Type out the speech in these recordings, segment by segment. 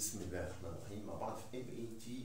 بسم الله الرحمن الرحيم مع بعض في ام اي تي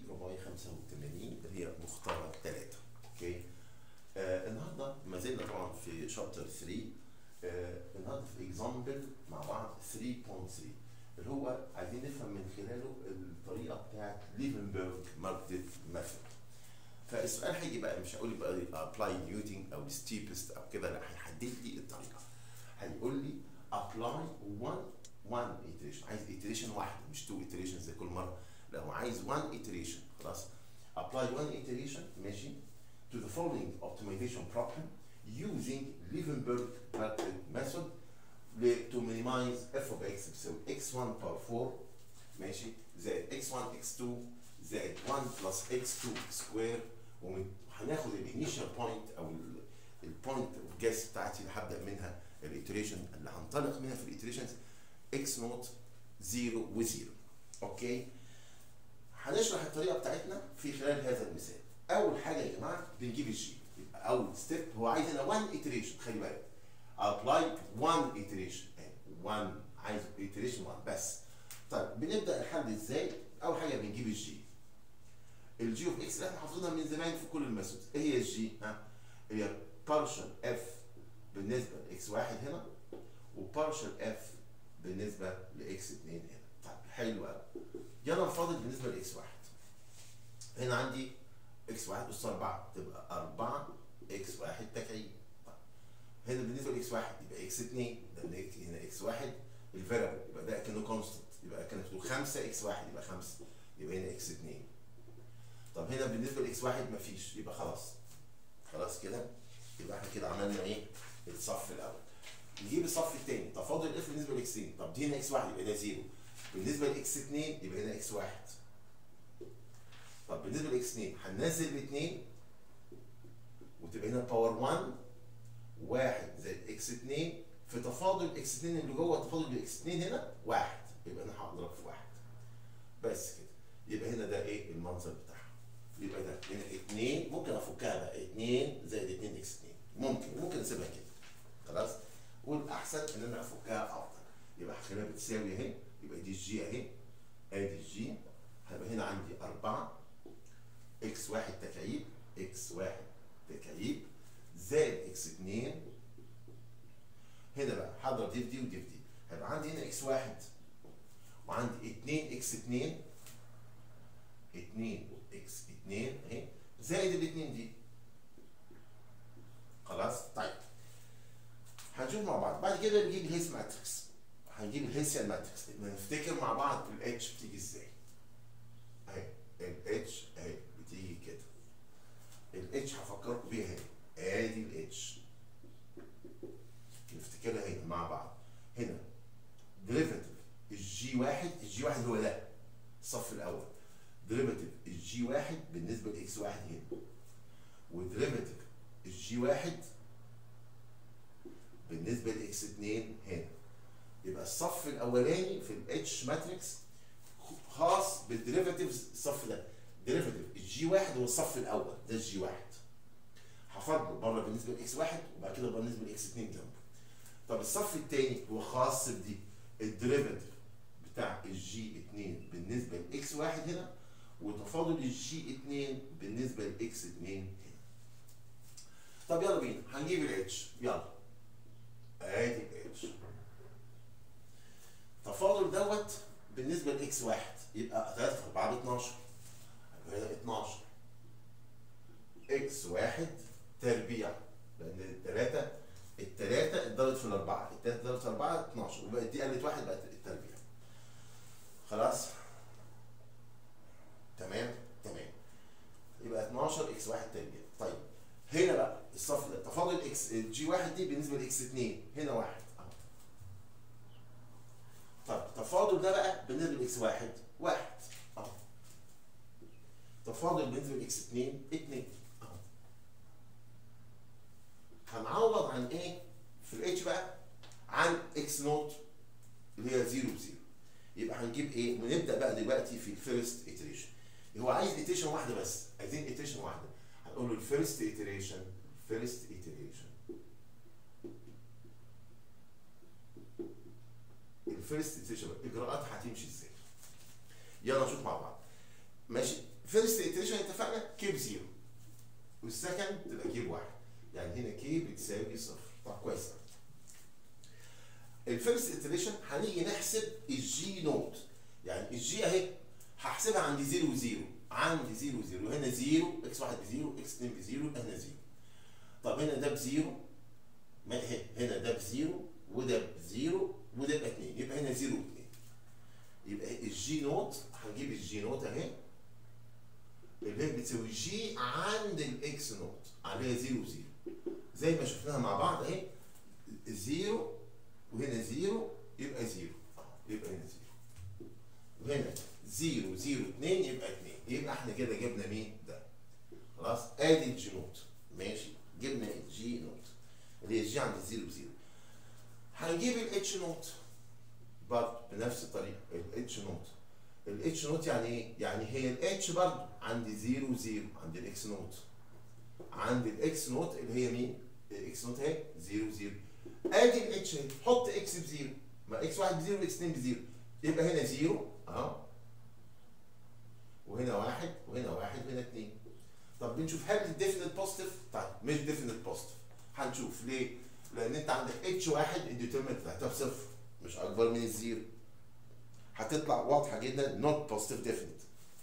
485 اللي هي مختارة 3 اوكي آه النهارده ما زلنا طبعا في شابتر 3 آه النهارده في اكزامبل مع بعض 3.3 اللي هو عايزين نفهم من خلاله الطريقه بتاعت ليفنبرج ماركتد ميثود فالسؤال هيجي بقى مش هقول بقى ابلاي نيوتن او ستيبست او كده لا هيحدد لي الطريقه هيقول لي ابلاي 1 1 iteration عايز iteration واحده مش 2 iterations زي كل مره لا هو عايز 1 iteration خلاص apply 1 iteration ماشي to the following optimization problem using Liebenberg method to minimize f of x بتساوي x1 power 4 ماشي زائد x1 x2 زائد 1 plus x2 square وهناخد الانيشال بوينت او البوينت اوف جيس بتاعتي اللي هبدا منها الاتريشن اللي هنطلق منها في الاتريشنز اكس نوت 0 و0 اوكي هنشرح الطريقه بتاعتنا في خلال هذا المثال اول حاجه يا جماعه بنجيب الجي يبقى اول ستيب هو عايز هنا 1 iteration خلي بالك ابلاي 1 iteration 1 عايز iteration 1 بس طيب بنبدا الحل ازاي اول حاجه بنجيب الجي الجي اوف اكس اللي احنا حافظينها من زمان في كل الميثودز ايه هي الجي ها هي بارشل اف بالنسبه لاكس واحد هنا وبارشل اف بالنسبه لاكس 2 هنا طيب حلو قوي يلا نفاضل بالنسبه لاكس واحد هنا عندي اكس واحد اس 4 تبقى 4 اكس واحد تكعيب طيب هنا بالنسبه لاكس واحد يبقى اكس 2 ده هنا اكس واحد الفاريبل يبقى ده كانه كونستنت يبقى كانت 5 اكس واحد يبقى 5 يبقى هنا اكس 2 طب هنا بالنسبه لاكس واحد مفيش يبقى خلاص خلاص كده يبقى احنا كده عملنا ايه الصف الاول نجيب الصف الثاني تفاضل اف بالنسبه لاكس 2 طب دي هنا اكس 1 يبقى ده 0 بالنسبه لاكس 2 يبقى هنا اكس 1 طب بالنسبه لاكس 2 هننزل الاثنين وتبقى هنا باور 1 1 زائد اكس 2 في تفاضل اكس 2 اللي جوه تفاضل اكس 2 هنا 1 يبقى انا هضرب في 1 بس كده يبقى هنا ده ايه المنظر بتاعها يبقى ده هنا 2 ممكن افكها بقى 2 زائد 2 اكس 2 ممكن ممكن اسيبها كده خلاص والاحسن ان انا افكها افضل يبقى هخليها بتساوي اهي يبقى دي الجي اهي ادي الجي هيبقى هنا عندي 4 اكس 1 تكعيب اكس 1 تكعيب زائد اكس 2 هنا بقى هضرب دي في دي ودي في دي هيبقى عندي هنا اكس 1 وعندي 2 اكس 2 2 اكس 2 اهي زائد الاثنين دي خلاص طيب هنشوف مع بعض بعد كده نجيب الهيس ماتريكس هنجيب الهيسيان ماتريكس نفتكر مع بعض الاتش بتيجي ازاي اهي الاتش اهي بتيجي كده الاتش هفكركم بيها اهي ادي الاتش نفتكرها هنا مع بعض هنا ديريفاتيف الجي واحد الجي واحد هو ده الصف الاول ديريفاتيف الجي واحد بالنسبه لاكس واحد هنا وديريفاتيف الجي واحد بالنسبه لاكس 2 هنا يبقى الصف الاولاني في الاتش ماتريكس خاص بالديريفاتيفز الصف ده ديريفاتيف الجي واحد هو الصف الاول ده الجي واحد هفضله بره بالنسبه لاكس واحد وبعد كده بالنسبه لاكس 2 جنبه طب الصف الثاني هو خاص بدي الديريفاتيف بتاع الجي 2 بالنسبه لاكس واحد هنا وتفاضل الجي 2 بالنسبه لاكس 2 هنا طب يلا بينا هنجيب الاتش يلا ادي الاتش تفاضل دوت بالنسبه لاكس واحد يبقى 3 في 4 ب 12 يبقى هنا 12 اكس واحد تربيع لان الثلاثه الثلاثه اتضربت في الاربعه الثلاثه اتضربت في الاربعه 12 وبقت دي قلت واحد بقت التربيع خلاص تمام تمام يبقى 12 اكس واحد تربيع طيب هنا بقى الصف ده تفاضل اكس الجي واحد دي بالنسبه لاكس 2 هنا واحد اهو طب تفاضل ده بقى بالنسبه لاكس واحد واحد اهو تفاضل بالنسبه لاكس 2 2 اهو هنعوض عن ايه في الاتش بقى عن اكس نوت اللي هي 0 0 يبقى هنجيب ايه ونبدا بقى دلوقتي في الفيرست iteration هو عايز iteration واحده بس عايزين iteration واحده هنقول له الفيرست iteration first iteration الفيرست iteration اجراءاتها هتمشي ازاي يلا نشوف مع بعض ماشي فيرست iteration اتفقنا كيب زيرو والسكند تبقى كيب واحد يعني هنا كي بتساوي صفر طب كويس الفيرست iteration هنيجي نحسب الجي نوت يعني الجي اهي هحسبها عند زيرو وزيرو عند زيرو وزيرو هنا زيرو اكس واحد بزيرو اكس اتنين بزيرو هنا زيرو طب هنا ده بزيرو ما هي هنا ده بزيرو وده بزيرو وده يبقى اتنين يبقى هنا زيرو واتنين يبقى الجي نوت هنجيب الجي نوت اهي اللي هي بتساوي جي عند الاكس نوت عليها زيرو وزيرو زي ما شفناها مع بعض اهي زيرو وهنا زيرو يبقى زيرو يبقى هنا زيرو وهنا زيرو زيرو اتنين يبقى اتنين يبقى احنا كده جبنا مين ده خلاص ادي الجي نوت ماشي جبنا الجي نوت اللي هي الجي عند زيرو زيرو هنجيب الاتش نوت برضه بنفس الطريقه الاتش نوت الاتش نوت يعني ايه؟ يعني هي الاتش برضه عند زيرو زيرو عند الاكس نوت عند الاكس نوت اللي هي مين؟ الاكس نوت اهي زيرو زيرو ادي الاتش اهي حط اكس بزيرو ما اكس واحد بزيرو واكس اتنين بزيرو يبقى هنا زيرو اهو وهنا واحد وهنا واحد وهنا اتنين طب بنشوف هل الديفينيت بوزيتيف؟ طيب مش ديفينيت بوزيتيف هنشوف ليه؟ لان انت عندك اتش واحد الديترمنت بتاعتها بصفر مش اكبر من الزيرو هتطلع واضحه جدا not positive definite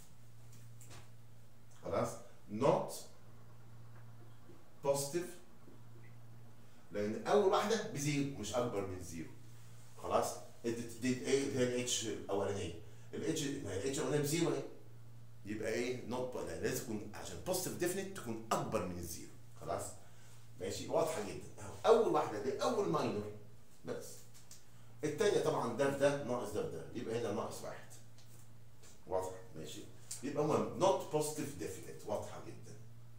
خلاص not positive لان اول واحده بزيرو مش اكبر من زيرو خلاص ادت اديت ايه اللي هي الاتش الاولانيه الاتش الاتش الاولانيه بزيرو اهي يبقى ايه نوت لازم تكون عشان بوزيتيف ديفينيت تكون اكبر من الزيرو خلاص ماشي واضحه جدا اهو اول واحده دي اول ماينور بس الثانيه طبعا ده في ده ناقص ده في ده يبقى هنا ناقص واحد واضح ماشي يبقى المهم نوت بوزيتيف ديفينيت واضحه جدا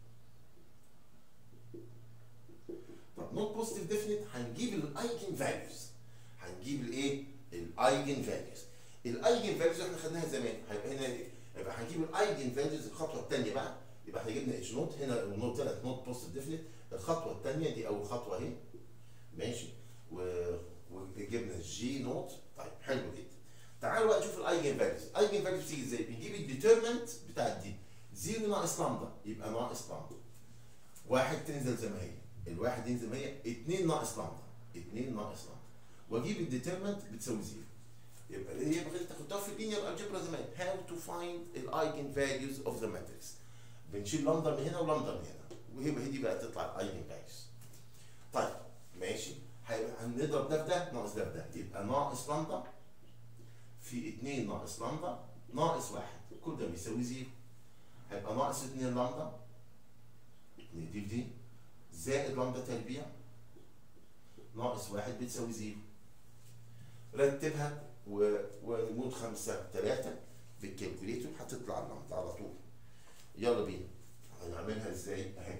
طب نوت بوزيتيف ديفينيت هنجيب الايجن فاليوز هنجيب الايه الايجن فاليوز الايجن فاليوز احنا خدناها زمان هيبقى هنا يبقى هنجيب الايجن فاليوز الخطوه الثانيه بقى يبقى احنا جبنا اتش نوت هنا النوت طلعت نوت بوزيتيف ديفينيت الخطوه الثانيه دي اول خطوه اهي ماشي و... وجبنا الجي نوت طيب حلو جدا تعالوا بقى نشوف الايجن فاليوز الايجن فاليوز بتيجي ازاي بنجيب الديترمنت بتاعت دي 0 ناقص لامدا يبقى ناقص لامدا واحد تنزل زي ما هي الواحد ينزل ما هي 2 ناقص لامدا 2 ناقص لامدا واجيب الديترمنت بتساوي 0 يبقى هي بغير تاخدها في اللينير الجبرا زمان هاو تو فايند الايجن فاليوز اوف ذا ماتريكس بنشيل لامدا من هنا ولامدا من هنا وهي هي دي بقى تطلع الايجن فاليوز طيب ماشي هنضرب ده في ده ناقص ده في ده يبقى ناقص لامدا في 2 ناقص لامدا ناقص 1 كل ده بيساوي 0 هيبقى ناقص 2 لامدا نضيف دي زائد لامدا تربيع ناقص 1 بتساوي 0 رتبها و... ونمود 5 3 بالكالكوليتر هتطلع اللامدا على طول يلا بينا هنعملها ازاي اهي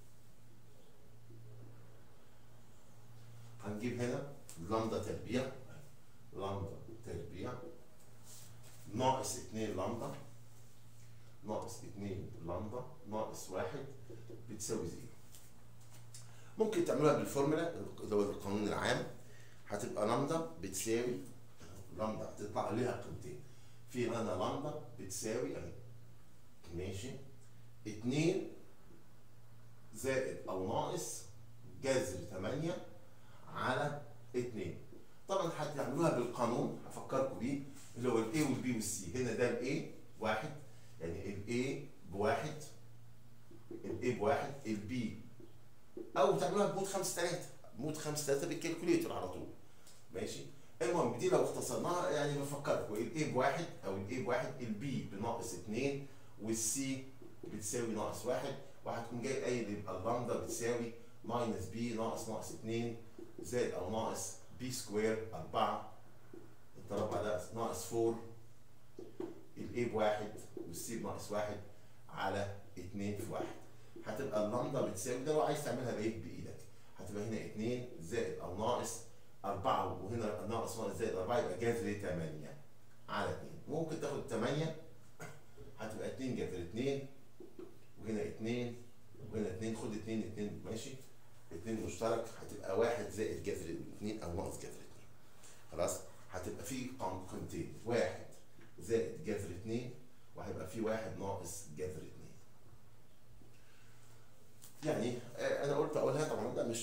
هنجيب هنا لامدا تربيع لامدا تربيع ناقص 2 لامدا ناقص 2 لامدا ناقص 1 بتساوي 0 ممكن تعملوها بالفورمولا اللي هو القانون العام هتبقى لامدا بتساوي لامدا هتطلع عليها قيمتين في هنا لامدا بتساوي اهي ماشي 2 زائد او ناقص جذر 8 على 2 طبعا هتعملوها بالقانون هفكركم بيه اللي هو الاي والبي والسي هنا ده الاي واحد يعني الاي بواحد الاي بواحد البي او تعملوها بمود 5 3 مود 5 3 بالكالكوليتر على طول ماشي المهم دي لو اختصرناها يعني بفكركم الاي بواحد او الاي بواحد البي بناقص 2 والسي بتساوي ناقص واحد وهتكون جاي قايل يبقى اللامدا بتساوي ماينس بي ناقص ناقص 2 زائد او ناقص بي سكوير 4 التربع ده ناقص 4 الاي بواحد والسي بناقص واحد على 2 في واحد هتبقى اللامدا بتساوي ده لو عايز تعملها بايه بايدك هتبقى هنا 2 زائد او ناقص 4 وهنا ناقص ناقص زائد 4 يبقى جذر 8 على 2 ممكن تاخد 8 هتبقى 2 جذر 2 وهنا 2 وهنا 2 خد 2 2 ماشي 2 مشترك هتبقى 1 زائد جذر 2 او ناقص جذر 2 خلاص هتبقى في قيمتين 1 زائد جذر 2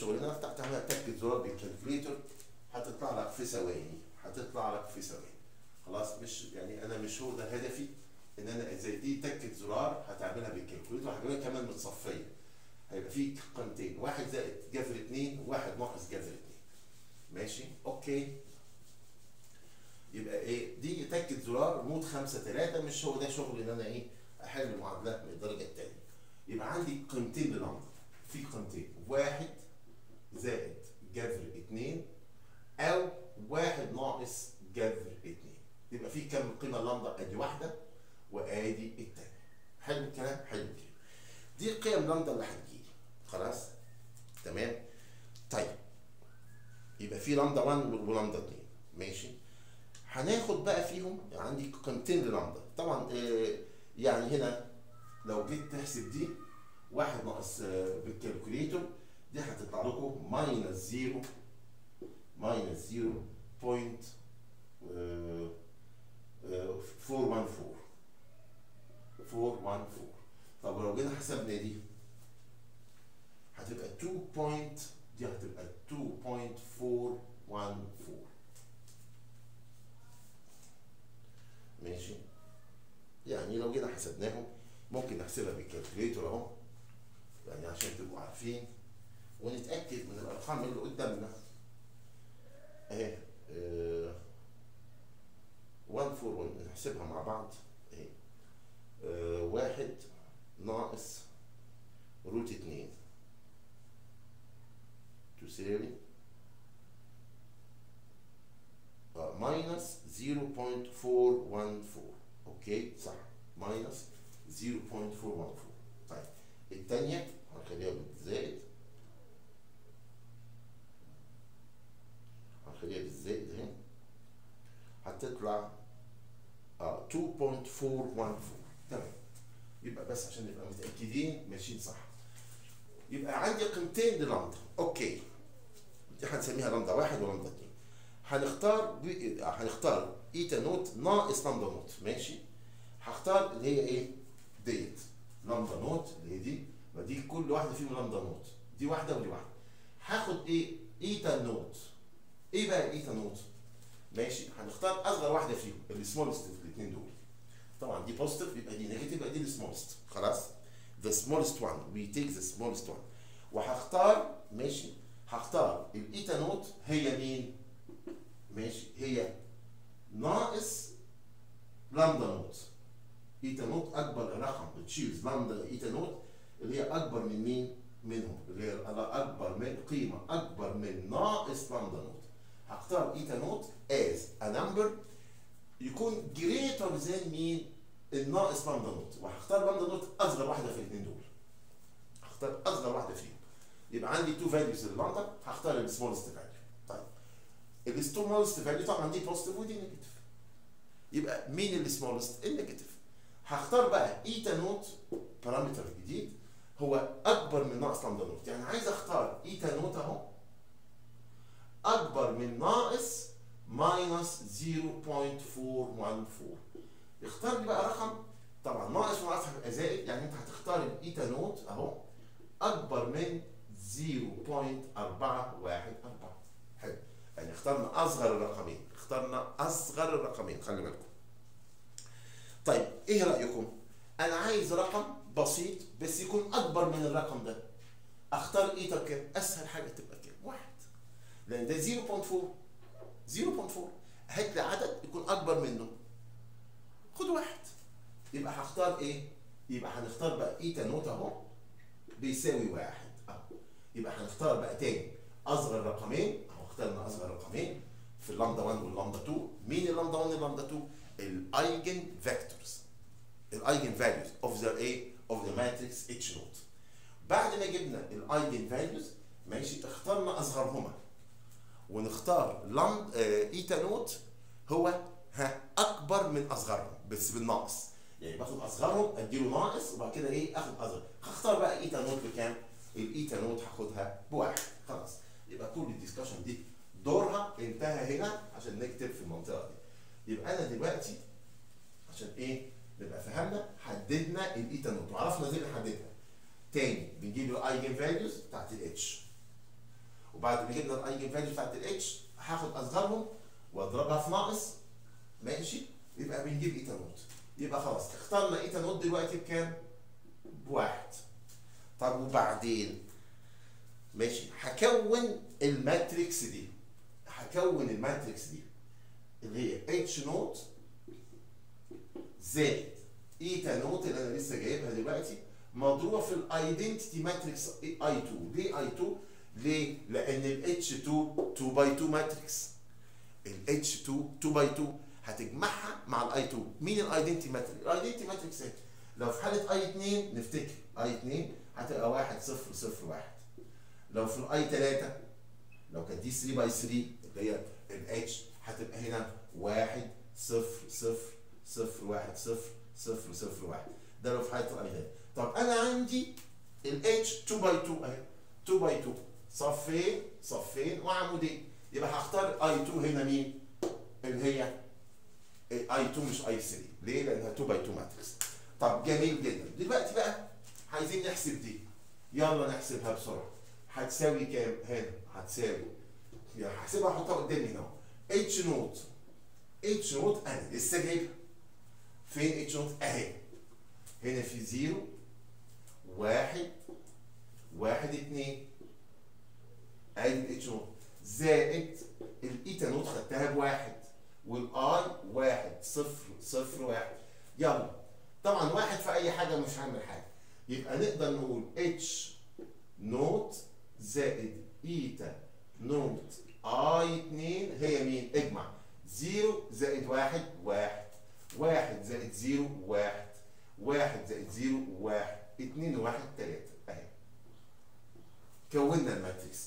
الشغلانه افتح تعملها تكه زرار بالكالكوليتر هتطلع لك في ثواني هتطلع لك في ثواني خلاص مش يعني انا مش هو ده هدفي ان انا زي دي تكه زرار هتعملها بالكالكوليتر وهجيبها كمان متصفيه هيبقى في قيمتين واحد زائد جذر اتنين وواحد ناقص جذر اتنين ماشي اوكي يبقى ايه دي تكه زرار مود خمسة تلاتة مش هو ده شغل ان انا ايه احل معادلات من الدرجه الثانيه يبقى عندي قيمتين للامر في قيمتين واحد زائد جذر اتنين او واحد ناقص جذر اتنين يبقى في كم قيمه لامدا ادي واحده وادي الثانيه حلو الكلام حلو الكلام دي قيم لامدا اللي هتجيلي خلاص تمام طيب يبقى في لامدا 1 ولامدا 2 ماشي هناخد بقى فيهم عندي قيمتين للامدا طبعا آه يعني هنا لو جيت تحسب دي واحد ناقص آه بالكالكوليتر دي هتطلع لكم ماينس زيرو ماينس زيرو بوينت فور وان فور فور وان فور طب لو جينا حسبنا دي هتبقى 2 بوينت دي هتبقى 2.414 ماشي يعني لو جينا حسبناهم ممكن نحسبها بالكالكوليتر اهو يعني عشان تبقوا عارفين ونتاكد من الارقام اللي قدامنا اهي اه 141 نحسبها مع بعض اهي اه واحد ناقص روت اتنين تساوي اه ماينس 0.414 اوكي صح ماينس 0.414 طيب الثانية هنخليها بالزائد هنخليها بالزائد اهي هتطلع اه 2.414 تمام يبقى بس عشان نبقى متأكدين ماشيين صح يبقى عندي قيمتين للامدا اوكي دي هنسميها لامدا واحد ولامدا اتنين هنختار بي... هنختار ايتا نوت ناقص لامدا نوت ماشي هختار اللي هي ايه ديت لامدا نوت اللي هي دي ما دي كل واحده فيهم لامدا نوت دي واحده ودي واحده هاخد ايه ايتا نوت ايه بقى الايتا نوت ماشي هنختار اصغر واحده فيهم السمولست في الاثنين دول طبعا دي بوزيتيف يبقى دي نيجاتيف يبقى دي السمولست خلاص the smallest one we take the smallest one وهختار ماشي هختار الايتا نوت هي مين ماشي هي ناقص لامدا نوت ايتا نوت اكبر رقم بتشيلز لامدا ايتا نوت اللي هي اكبر من مين منهم اللي هي اكبر من قيمه اكبر من ناقص لامدا نوت هختار ايتا نوت as a number يكون greater than مين الناقص لامدا نوت وهختار لامدا نوت اصغر واحده في الاثنين دول هختار اصغر واحده فيهم يبقى عندي تو فاليوز لللامدا هختار السمولست فاليو طيب السمولست فاليو طبعا دي بوزيتيف ودي نيجاتيف يبقى مين السمولست النيجاتيف هختار بقى ايتا نوت بارامتر جديد هو اكبر من ناقص لامدا نوت يعني عايز اختار ايتا نوت اهو اكبر من ناقص ماينس 0.414 اختار لي بقى رقم طبعا ناقص وناقص هيبقى زائد يعني انت هتختار الايتا نوت اهو اكبر من 0.414 حلو يعني اخترنا اصغر الرقمين اخترنا اصغر الرقمين خلي بالكم طيب ايه رايكم انا عايز رقم بسيط بس يكون اكبر من الرقم ده اختار ايتا بكام اسهل حاجه تبقى كام واحد لان ده 0.4 0.4 هات لي عدد يكون اكبر منه خد واحد يبقى هختار ايه يبقى هنختار بقى ايتا نوت اهو بيساوي واحد اهو يبقى هنختار بقى تاني اصغر رقمين اهو اخترنا اصغر رقمين في اللامدا 1 واللامدا 2 مين اللامدا 1 واللامدا 2 الايجن فيكتورز الايجن فاليوز اوف ذا ايه اوف ذا ماتريكس اتش نوت بعد ما جبنا الايجن فاليوز ماشي اخترنا اصغرهما ونختار لام آه ايتا نوت هو ها اكبر من اصغرهم بس بالناقص يعني باخد اصغرهم اديله ناقص وبعد كده ايه اخد اصغر هختار بقى ايتا نوت بكام الايتا نوت هاخدها بواحد خلاص يبقى كل الديسكشن دي دورها انتهى هنا عشان نكتب في المنطقه دي يبقى انا دلوقتي عشان ايه نبقى فهمنا حددنا الايتا نوت وعرفنا ازاي نحددها تاني بنجيب الايجن فاليوز بتاعت الاتش وبعد ما جبنا الايجن فاليو بتاعت الاتش هاخد اصغرهم واضربها في ناقص ماشي يبقى بنجيب ايتا نوت يبقى خلاص اخترنا ايتا نوت دلوقتي بكام؟ بواحد طب وبعدين ماشي هكون الماتريكس دي هكون الماتريكس دي اللي هي اتش نوت زائد ايتا نوت اللي انا لسه جايبها دلوقتي مضروبه في الايدنتيتي ماتريكس اي 2 ليه اي 2 ليه لان الاتش 2 2 باي 2 ماتريكس الاتش 2 2 باي 2 هتجمعها مع الاي 2 مين الايدنتيتي ماتريكس الايدنتيتي ماتريكس ايه لو في حاله اي 2 نفتكر اي 2 هتبقى 1 0 0 1 لو في الاي 3 لو كانت دي 3 باي 3 اللي هي الاتش هتبقى هنا 1 0 0 0 1 0 0 0 1 ده لو في حاله الاي 3 طب انا عندي الاتش 2 باي 2 اهي 2 باي 2 صفين صفين وعمودين يبقى هختار اي 2 هنا مين؟ اللي هي اي 2 مش اي 3 ليه؟ لانها 2 باي 2 ماتريكس طب جميل جدا دلوقتي بقى عايزين نحسب دي يلا نحسبها بسرعه هتساوي كام؟ هنا هتساوي يعني هحسبها احطها قدامي هنا اتش نوت اتش نوت انا لسه جايبها فين اتش نوت؟ اهي هنا في زيرو واحد واحد اتنين ادي الاتش نوت زائد الايتا نوت خدتها بواحد والاي واحد صفر صفر واحد يلا طبعا واحد في اي حاجه مش هعمل حاجه يبقى نقدر نقول اتش نوت زائد ايتا نوت اي 2 هي مين؟ اجمع زيرو زائد واحد واحد واحد زائد زيرو واحد واحد زائد زيرو واحد اتنين وواحد تلاتة اهي كونا الماتريكس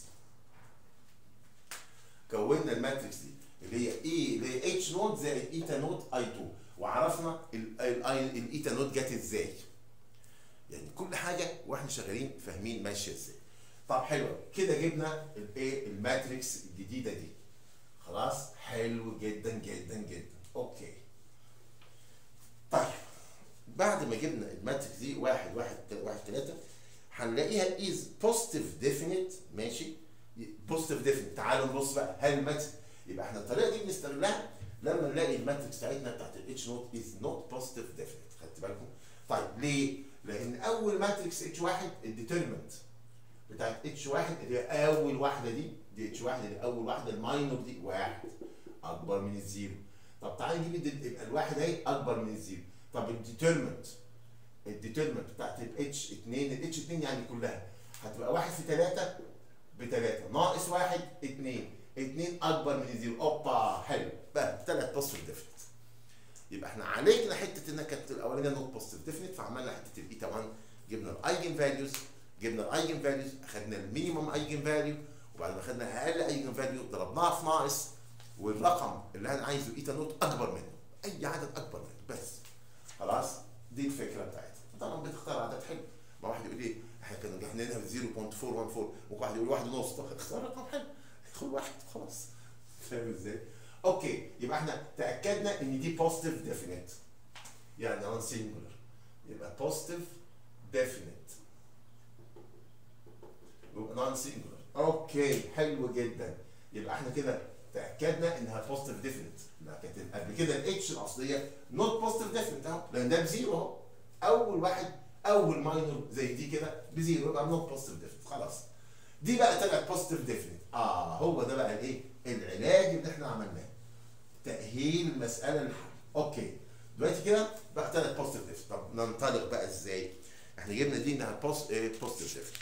كونا الماتريكس دي اللي هي ايه اللي هي اتش نوت زائد ايتا نوت اي 2 وعرفنا الايتا نوت جت ازاي يعني كل حاجه واحنا شغالين فاهمين ماشيه ازاي طب حلو كده جبنا الايه الماتريكس الجديده دي خلاص حلو جدا جدا جدا اوكي طيب بعد ما جبنا الماتريكس دي واحد واحد واحد ثلاثة هنلاقيها از بوزيتيف ديفينيت ماشي بوزيتيف ديفينيت تعالوا نبص بقى هل الماتريكس يبقى احنا الطريقه دي بنستغلها لما نلاقي الماتريكس بتاعتنا بتاعت الاتش نوت از نوت بوزيتيف ديفينيت خدت بالكم؟ طيب ليه؟ لان اول ماتريكس اتش واحد الديترمنت بتاعت اتش واحد اللي هي اول واحده دي دي اتش واحد اللي اول واحده الماينور دي واحد اكبر من الزيرو طب تعالى نجيب يبقى الواحد اهي اكبر من الزيرو طب الديترمنت الديترمنت بتاعت الاتش 2 الاتش 2 يعني كلها هتبقى واحد في 3 بثلاثة ناقص واحد 2 2 اكبر من الزيرو اوبا حلو بقى ثلاث بوزيتيف ديفنت يبقى احنا عالجنا حته انها كانت الاولانيه نوت بوزيتيف ديفنت فعملنا حته الايتا 1 جبنا الايجن فاليوز جبنا الايجن فاليوز اخذنا المينيمم ايجن فاليو وبعد ما اخذنا اقل ايجن فاليو ضربناها في ناقص والرقم اللي انا عايزه ايتا نوت اكبر منه اي عدد اكبر منه بس خلاص دي الفكره بتاعتها طبعا بتختار عدد حلو ما واحد يقول لي احنا كنا جاهزينها ب 0.414 ممكن واحد يقول واحد ونص طب اختار رقم حلو خد واحد خلاص فاهم ازاي؟ اوكي يبقى احنا تاكدنا ان دي بوزيتيف ديفينيت يعني نون سينجولار يبقى بوزيتيف ديفينيت يبقى نون سينجولار اوكي حلو جدا يبقى احنا كده تاكدنا انها بوزيتيف ديفينيت كانت قبل كده الاتش الاصليه نوت بوزيتيف ديفينيت اهو لان ده بزيرو اهو اول واحد اول ماينور زي دي كده بزيرو يبقى نوت بوزيتيف ديفينيت خلاص دي بقى طلعت بوزيتيف ديفينيت اه هو ده بقى الايه العلاج اللي احنا عملناه تاهيل المساله للحل اوكي دلوقتي كده بقى ثلاث بوزيتيف ديفينيت طب ننطلق بقى ازاي احنا جبنا دي انها بوزيتيف ديفينيت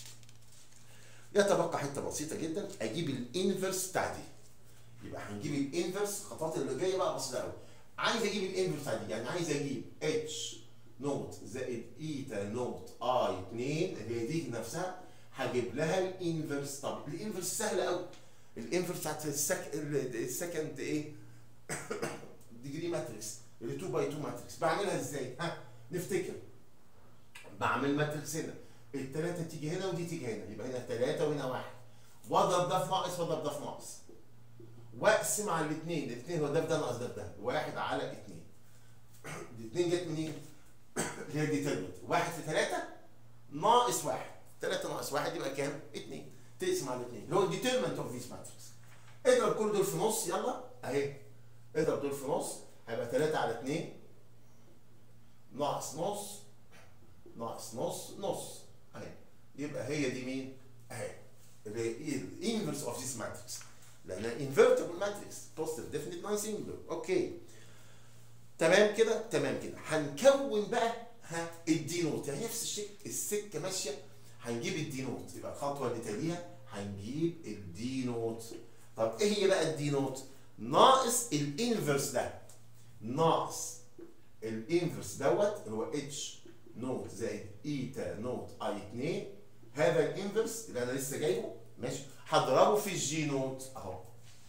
يتبقى حته بسيطه جدا اجيب الانفرس بتاع دي يبقى هنجيب الانفرس الخطوات اللي جايه بقى بسيطه قوي عايز اجيب الانفرس بتاع دي يعني عايز اجيب اتش نوت زائد ايتا نوت اي 2 اللي هي دي نفسها هجيب لها الانفرس طب الانفرس سهله قوي الانفرس بتاعت السك... السكند ايه ديجري ماتريكس اللي 2 باي 2 ماتريكس بعملها ازاي ها نفتكر بعمل ماتريكس هنا الثلاثه تيجي هنا ودي تيجي هنا يبقى هنا ثلاثه وهنا واحد واضرب ده في ناقص واضرب ده في ناقص واقسم على الاثنين الاثنين هو ده في ده ناقص ده في ده واحد على اثنين الاثنين جت منين؟ اللي هي دي تربط واحد في ثلاثة ناقص واحد ثلاثة ناقص واحد يبقى كام؟ اثنين تقسم على الاثنين اللي هو الديترمنت اوف ذيس ماتريكس اضرب كل دول في نص يلا اهي اضرب دول في نص هيبقى 3 على 2 ناقص نص ناقص نص نص اهي يبقى هي دي مين؟ اهي الانفرس اوف ذيس ماتريكس لانها انفيرتبل ماتريكس بوزيتيف ديفينيت نون سنجلر اوكي تمام كده تمام كده هنكون بقى ها الدي نوت يعني نفس الشيء السكه ماشيه هنجيب الدي نوت يبقى الخطوه اللي تليها هنجيب الدي نوت طب ايه هي بقى الدي نوت ناقص الانفرس ده ناقص الانفرس دوت اللي هو اتش نوت زائد ايتا نوت اي 2 هذا الانفرس اللي انا لسه جايبه ماشي هضربه في الجي نوت اهو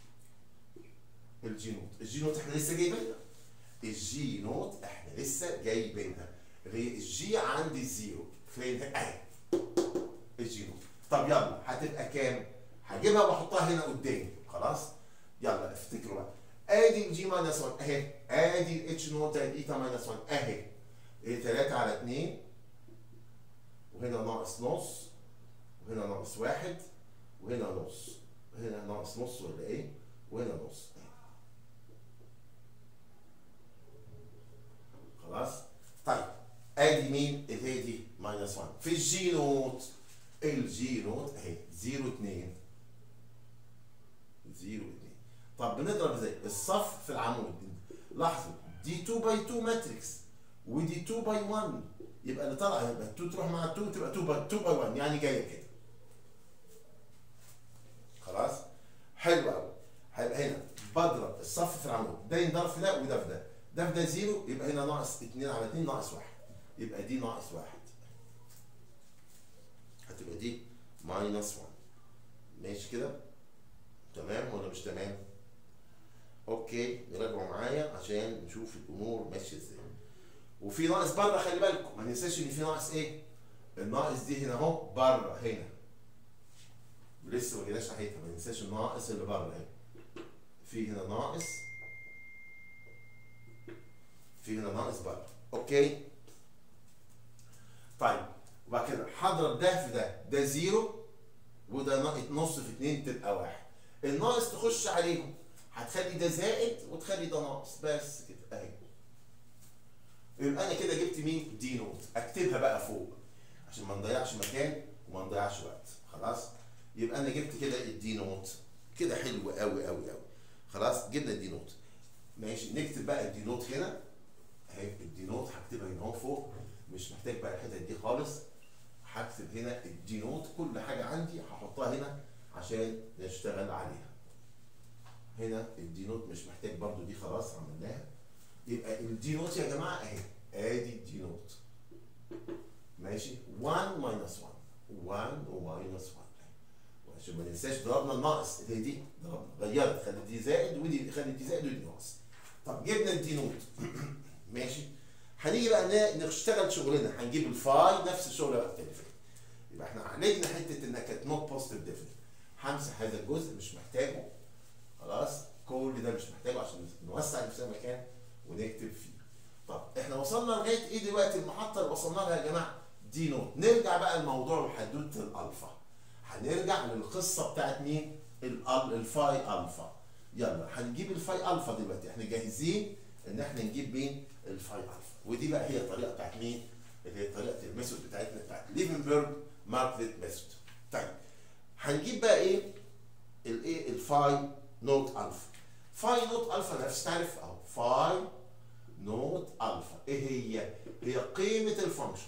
الجي نوت الجي نوت احنا لسه جايبينها الجي نوت احنا لسه جايبينها اللي هي الجي عندي زيرو فين اهي الجي نوت طب يلا هتبقى كام؟ هجيبها واحطها هنا قدامي خلاص؟ يلا افتكروا بقى ادي الجي ماينس 1 اهي ادي الاتش نوت زائد ايتا ماينس 1 اهي ايه 3 على 2 وهنا ناقص نص وهنا ناقص واحد وهنا نص هنا ناقص نص ولا ايه؟ وهنا نص خلاص؟ طيب ادي مين؟ اللي هي دي ماينس 1 في الجي نوت الجي نوت اهي 0 2 0 2 طب بنضرب ازاي؟ الصف في العمود لاحظوا دي 2 باي 2 ماتريكس ودي 2 باي 1 يبقى اللي طالع يبقى 2 تروح مع 2 تبقى 2 باي 2 باي 1 يعني جايه كده خلاص؟ حلو قوي هيبقى هنا بضرب الصف في العمود ده ينضرب في ده وده في ده ده في ده زيرو يبقى هنا ناقص 2 على 2 ناقص 1 يبقى دي ناقص 1 هتبقى دي ماينس 1 ماشي كده تمام ولا مش تمام اوكي نراجعوا معايا عشان نشوف الامور ماشيه ازاي وفي ناقص بره خلي بالكم ما ننساش ان في ناقص ايه الناقص دي هنا اهو بره هنا لسه ما جيناش ناحيتها ما ننساش الناقص اللي بره اهي في هنا ناقص في هنا ناقص بره اوكي طيب وبعد كده هضرب ده في ده ده زيرو وده نص في اتنين تبقى واحد الناقص تخش عليهم هتخلي ده زائد وتخلي ده ناقص بس كده اهي يبقى انا كده جبت مين دي نوت اكتبها بقى فوق عشان ما نضيعش مكان وما نضيعش وقت خلاص يبقى انا جبت كده الدي نوت كده حلو قوي قوي قوي خلاص جبنا الدي نوت ماشي نكتب بقى الدي نوت هنا اهي الدي نوت هكتبها هنا اهو فوق مش محتاج بقى الحته دي خالص هكتب هنا الدي نوت كل حاجه عندي هحطها هنا عشان نشتغل عليها هنا الدي نوت مش محتاج برضو دي خلاص عملناها يبقى الدي نوت يا جماعه اهي ادي الدي نوت ماشي 1 ماينس 1 1 وماينس 1 عشان ما ننساش ضربنا الناقص اللي هي دي ضربنا غيرت خلت دي زائد ودي خلت دي زائد ودي ناقص طب جبنا الدي نوت ماشي هنيجي بقى نشتغل شغلنا هنجيب الفاي نفس الشغل بقى التاني يبقى احنا عالجنا حته انها كانت نوت بوزيتيف ديفينيت همسح هذا الجزء مش محتاجه خلاص كل ده مش محتاجه عشان نوسع نفسنا مكان ونكتب فيه طب احنا وصلنا لغايه ايه دلوقتي المحطه اللي وصلنا لها يا جماعه دي نوت نرجع بقى لموضوع حدوته الالفا هنرجع للقصه بتاعت مين الفاي الفا يلا هنجيب الفاي الفا دلوقتي احنا جاهزين ان احنا نجيب مين الفاي الفا ودي بقى هي الطريقه بتاعت مين اللي هي طريقه الميثود بتاعتنا بتاعت ليفنبرج ماركليت ميثود طيب هنجيب بقى ايه الايه الفاي نوت الفا فاي نوت الفا نفس تعرف اهو فاي نوت الفا ايه هي هي قيمه الفانكشن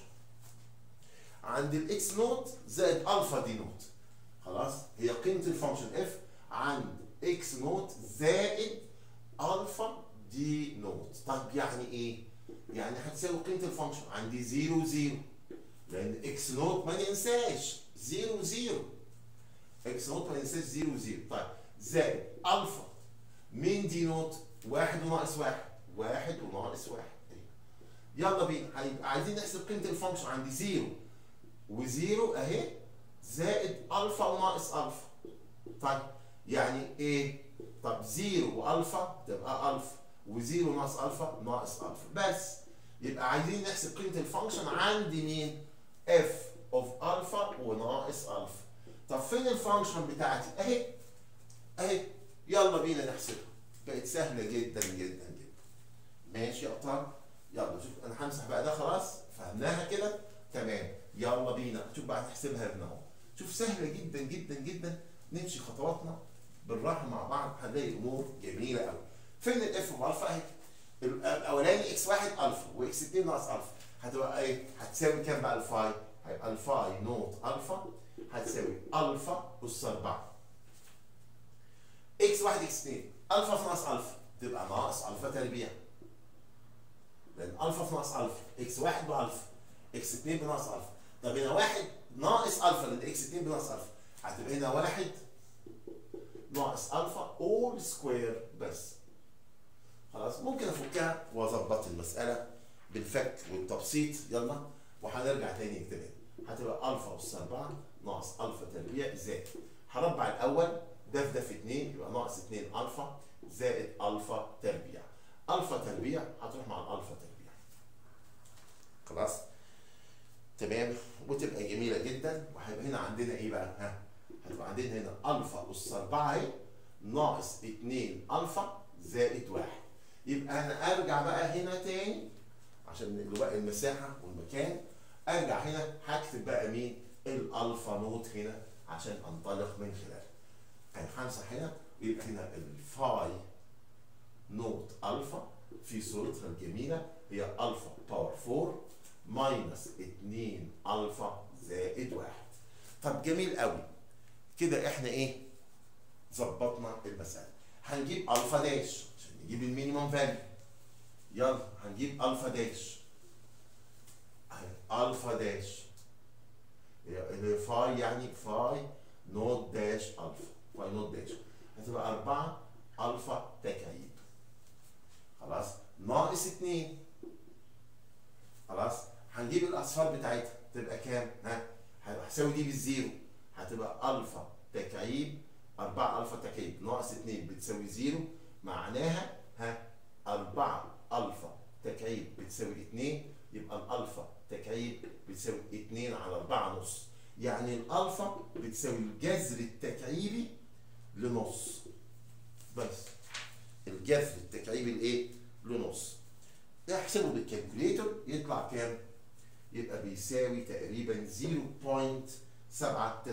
عند الاكس نوت زائد الفا دي نوت خلاص هي قيمه الفانكشن اف عند اكس نوت زائد الفا دي نوت طيب يعني ايه يعني هتساوي قيمه الفانكشن عندي 0 0 لان اكس نوت ما ننساش 0 0 اكس نوت ما ننساش 0 0 طيب زائد الفا من دي نوت واحد وناقص واحد واحد وناقص واحد يلا بينا هيبقى عايزين نحسب قيمه الفانكشن عندي 0 وزيرو اهي زائد الفا وناقص الفا طيب يعني ايه طب زيرو والفا تبقى الفا وزيرو ناقص الفا ناقص الفا بس يبقى عايزين نحسب قيمه الفانكشن عند مين اف اوف الفا وناقص الفا طب فين الفانكشن بتاعتي اهي اهي يلا بينا نحسبها بقت سهله جدا جدا جدا ماشي يا ابطال يلا شوف انا همسح بقى ده خلاص فهمناها كده تمام يلا بينا شوف بقى هنحسبها هنا اهو شوف سهله جدا جدا جدا نمشي خطواتنا بالراحه مع بعض هنلاقي امور جميله قوي فين الاف بالفا اهي الاولاني اكس واحد الفا واكس 2 ناقص الفا هتبقى ايه؟ هتساوي كام بقى الفاي؟ هيبقى الفاي نوت الفا هتساوي الفا اس 4 اكس واحد اكس 2 الفا في ناقص الفا تبقى ناقص الفا تربيع لان الفا في ناقص الفا اكس واحد بالفا اكس 2 بناقص الفا طب هنا واحد ناقص الفا لان اكس 2 بناقص الفا هتبقى هنا واحد ناقص الفا اول سكوير بس خلاص ممكن افكها واظبط المساله بالفك والتبسيط يلا وهنرجع تاني نكتبها هتبقى الفا اس 4 ناقص الفا تربيع زائد هربع الاول ده في ده في 2 يبقى ناقص 2 الفا زائد الفا تربيع الفا تربيع هتروح مع الالفا تربيع خلاص تمام وتبقى جميله جدا وهيبقى هنا عندنا ايه بقى ها هيبقى عندنا هنا الفا اس 4 اهي ناقص 2 الفا زائد 1 يبقى انا ارجع بقى هنا تاني عشان الوقت المساحه والمكان ارجع هنا هكتب بقى مين الالفا نوت هنا عشان انطلق من خلاله يعني همسح هنا ويبقى هنا الفاي نوت الفا في صورتها الجميله هي الفا باور 4 ماينس 2 الفا زائد 1 طب جميل قوي كده احنا ايه ظبطنا المساله هنجيب الفا داش عشان نجيب المينيمم فاليو يلا هنجيب الفا داش اهي الفا داش اللي فاي يعني فاي نوت داش الفا فاي نوت داش هتبقى 4 الفا تكعيب خلاص ناقص 2 خلاص هنجيب الاصفار بتاعتها تبقى كام ها هتساوي دي بالزيرو هتبقى الفا تكعيب 4 الفا تكعيب ناقص 2 بتساوي زيرو معناها ها 4 الفا تكعيب بتساوي 2 يبقى الالفا تكعيب بتساوي 2 على 4 نص يعني الالفا بتساوي الجذر التكعيبي لنص بس الجذر التكعيبي الايه لنص احسبه بالكالكوليتر يطلع كام يبقى بيساوي تقريبا 0.794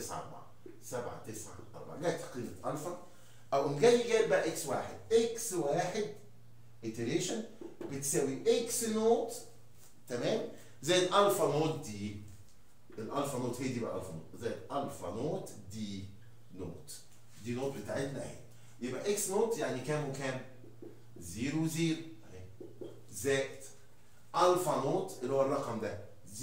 794 جت قيمه الفا اقوم جاي جايب بقى اكس واحد اكس واحد iteration بتساوي اكس نوت تمام زائد الفا نوت دي الالفا نوت هي دي بقى الفا نوت زائد الفا نوت دي نوت دي نوت بتاعتنا اهي يبقى اكس نوت يعني كام وكام؟ زيرو زيرو اهي زائد الفا نوت اللي هو الرقم ده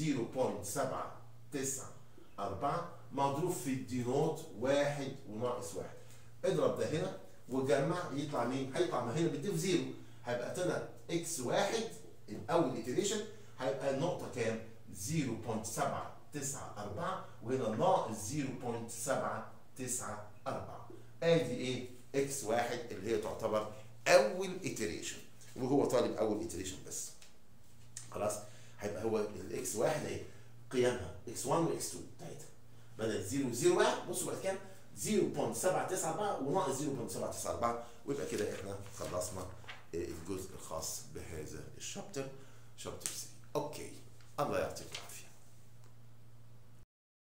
0.794 مضروب في الدي نوت واحد وناقص واحد اضرب ده هنا وجمع يطلع مين؟ هيطلع ما هنا بتضيف زيرو هيبقى طلع اكس واحد الاول iteration هيبقى النقطة كام؟ 0.794 وهنا ناقص 0.794 ادي ايه؟ اكس واحد اللي هي تعتبر اول iteration وهو طالب اول iteration بس خلاص هيبقى هو الاكس واحد ايه؟ قيمها اكس 1 واكس 2 بتاعتها بدل 0 0 بقى بصوا بقى كام؟ 0.794 وناقص 0.794 ويبقى كده احنا خلصنا الجزء الخاص بهذا الشابتر شابتر 3 اوكي الله يعطيك